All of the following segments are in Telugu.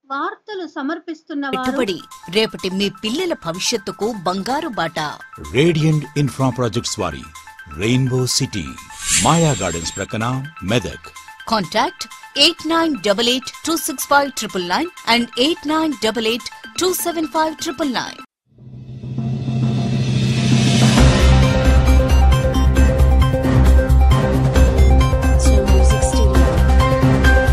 వార్తలు సమర్పిస్తున్న వారు పెట్టుబడి రేపటి మీ పిల్లల భవిష్యత్తుకు బంగారు బాట రేడియంట్ ఇన్ఫ్రా ప్రాజెక్ట్స్ వారి రెయిన్బో సిటీ మాయా గార్డెన్స్ ప్రక్కన Medak contact eight nine double eight two six five triple nine and eight nine double eight two seven five triple nine to Music Studio.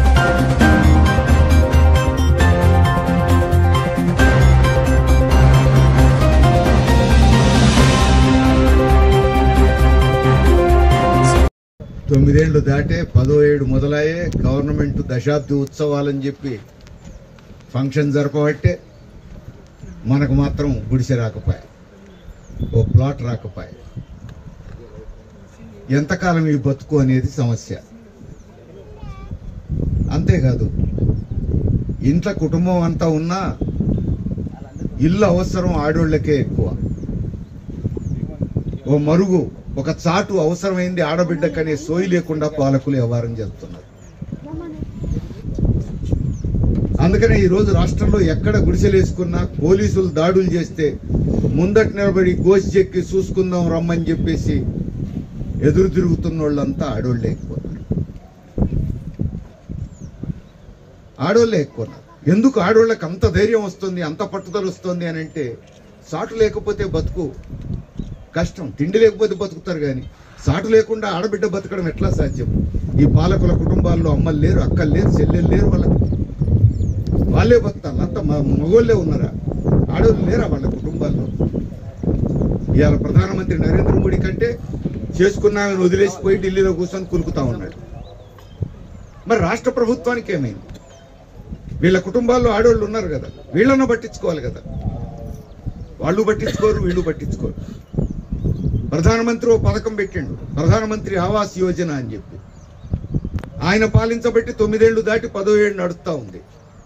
తొమ్మిదేళ్లు దాటే పదో ఏడు మొదలయ్యే గవర్నమెంట్ దశాబ్ది ఉత్సవాలని చెప్పి ఫంక్షన్ జరపబట్టే మనకు మాత్రం గుడిసె రాకపోయా ఓ ప్లాట్ రాకపోయా ఎంతకాలం ఈ బతుకు అనేది సమస్య అంతేకాదు ఇంట్లో కుటుంబం అంతా ఉన్నా ఇల్లు అవసరం ఆడోళ్ళకే ఎక్కువ ఓ మరుగు ఒక చాటు అవసరమైంది ఆడబిడ్డకనే సోయి లేకుండా పాలకులు వ్యవహారం చేస్తున్నారు అందుకనే ఈ రోజు రాష్ట్రంలో ఎక్కడ గుడిసెలేసుకున్నా పోలీసులు దాడులు చేస్తే ముందట నిలబడి గోసి చెక్కి చూసుకుందాం రమ్మని చెప్పేసి ఎదురు తిరుగుతున్న వాళ్ళంతా ఆడోళ్ళే ఎక్కువ ఆడోళ్ళే ఎక్కువ ఎందుకు ఆడోళ్ళకి అంత ధైర్యం వస్తుంది అంత పట్టుదల వస్తుంది అని అంటే సాటు లేకపోతే బతుకు కష్టం తిండి లేకపోతే బతుకుతారు కానీ సాటు లేకుండా ఆడబిడ్డ బతకడం ఎట్లా సాధ్యం ఈ పాలకుల కుటుంబాల్లో అమ్మలు లేరు అక్కలు లేరు చెల్లెలు లేరు వాళ్ళకి వాళ్ళే బతుకుతారు అంత మగోళ్ళే ఉన్నారా ఆడవాళ్ళు లేరా వాళ్ళ కుటుంబాల్లో ఇవాళ ప్రధానమంత్రి నరేంద్ర మోడీ కంటే చేసుకున్నామని వదిలేసిపోయి ఢిల్లీలో కూర్చొని కులుకుతా ఉన్నాడు మరి రాష్ట్ర ప్రభుత్వానికి ఏమైంది వీళ్ళ కుటుంబాల్లో ఆడవాళ్ళు ఉన్నారు కదా వీళ్ళను పట్టించుకోవాలి కదా వాళ్ళు పట్టించుకోరు వీళ్ళు పట్టించుకోరు ప్రధానమంత్రి ఓ పథకం పెట్టిండు ప్రధానమంత్రి ఆవాస్ యోజన అని చెప్పి ఆయన పాలించబట్టి తొమ్మిదేళ్లు దాటి పదో ఏళ్ళు నడుస్తా ఉంది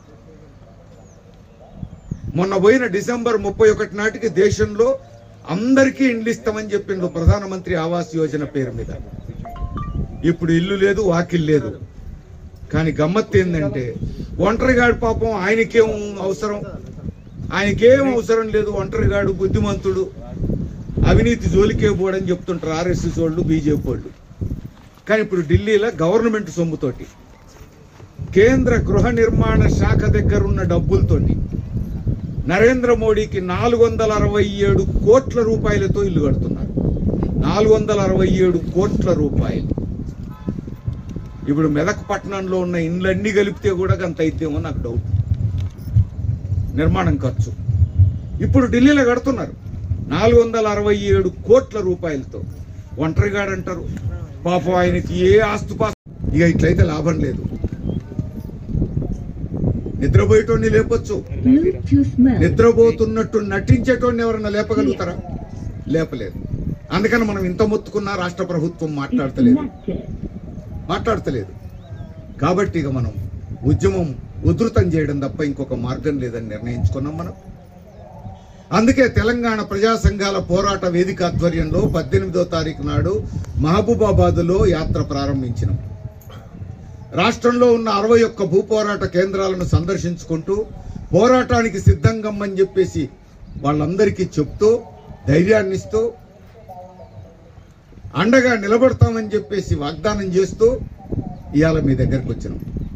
మొన్న పోయిన డిసెంబర్ ముప్పై ఒకటి నాటికి దేశంలో అందరికీ ఇండ్లు ఇస్తామని చెప్పిండు ప్రధానమంత్రి ఆవాస్ యోజన పేరు మీద ఇప్పుడు ఇల్లు లేదు వాకిల్ లేదు కానీ గమ్మత్తు ఏంటంటే ఒంటరిగాడు పాపం ఆయనకేం అవసరం ఆయనకేం అవసరం లేదు ఒంటరిగాడు బుద్ధిమంతుడు అవినీతి జోలికే పోడని చెప్తుంటారు ఆర్ఎస్ఎస్ వాళ్ళు బీజేపీ వాళ్ళు కానీ ఇప్పుడు ఢిల్లీలో గవర్నమెంట్ సొమ్ముతోటి కేంద్ర గృహ నిర్మాణ శాఖ దగ్గర ఉన్న డబ్బులతోటి నరేంద్ర మోడీకి నాలుగు వందల అరవై ఏడు కోట్ల రూపాయలతో ఇల్లు కడుతున్నారు నాలుగు వందల అరవై ఏడు కోట్ల రూపాయలు ఇప్పుడు మెదక్ పట్టణంలో ఉన్న ఇండ్లన్నీ కలిపితే కూడా అంత అయితేమో నాకు డౌట్ నిర్మాణం ఖర్చు ఇప్పుడు ఢిల్లీలో కడుతున్నారు నాలుగు వందల అరవై ఏడు కోట్ల రూపాయలతో ఒంటరిగాడంటారు పాపం ఆయనకి ఏ ఆస్తుపా ఇక ఇట్లయితే లాభం లేదు నిద్రపోయేటోడిని లేపొచ్చు నిద్రపోతున్నట్టు నటించేటోడిని ఎవరన్నా లేపగలుగుతారా లేపలేదు అందుకని మనం ఇంత మొత్తుకున్నా రాష్ట్ర ప్రభుత్వం మాట్లాడతలేదు మాట్లాడతలేదు కాబట్టి ఇక మనం ఉద్యమం ఉధృతం చేయడం తప్ప ఇంకొక మార్గం లేదని నిర్ణయించుకున్నాం మనం అందుకే తెలంగాణ ప్రజా సంఘాల పోరాట వేదిక ఆధ్వర్యంలో పద్దెనిమిదో తారీఖు నాడు మహబూబాబాద్లో యాత్ర ప్రారంభించినాం రాష్ట్రంలో ఉన్న అరవై ఒక్క భూ పోరాట కేంద్రాలను సందర్శించుకుంటూ పోరాటానికి సిద్ధంగమ్మని చెప్పేసి వాళ్ళందరికీ చెప్తూ ధైర్యాన్ని ఇస్తూ అండగా నిలబడతామని చెప్పేసి వాగ్దానం చేస్తూ ఇవాళ మీ దగ్గరకు వచ్చినాం